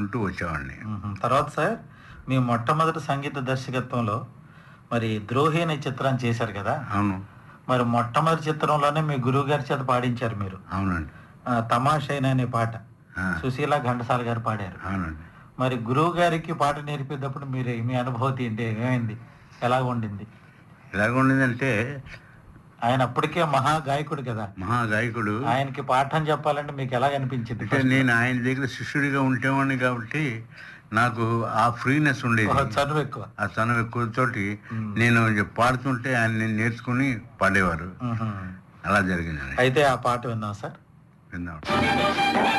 పాడుకుంటూ వచ్చేవాడిని మ్మ్. తర్వాత సార్ మీ మొట్టమొదటి సంగీత దర్శకత్వంలో మరి ద్రోహి అనే చిత్రం చేశారు కదా అవును మరి మొట్టమొదటి చిత్రంలోనే మీ గురువు గారి చేత పాడించారు మీరు అవునండి ఆ, తమాషైన అనే పాట ఆ, సుశీల ఘంటసాల గారు పాడారు అవునండి మరి గురువు గారికి పాట నేర్పేటప్పుడు మీరు మీ అనుభూతి ఏంటి ఏమైంది ఎలా ఉండింది ఎలాగ ఉండిందంటే ఆయన అప్పటికే మహా గాయకుడు కదా మహా గాయకుడు ఆయనకి పాఠం చెప్పాలంటే మీకు ఎలా అనిపించింది అంటే నేను ఆయన దగ్గర శిష్యుడిగా ఉంటేవాడిని కాబట్టి నాకు ఆ ఫ్రీనెస్ ఉండేది ఓహో, చదువు ఎక్కువ ఆ తనం ఎక్కువతోటి మ్మ్. నేను పాడుతుంటే ఆయన నేర్చుకుని పాడేవారు మ్మ్. అలా జరిగిందండి అయితే ఆ పాట విందాం సార్ విందాం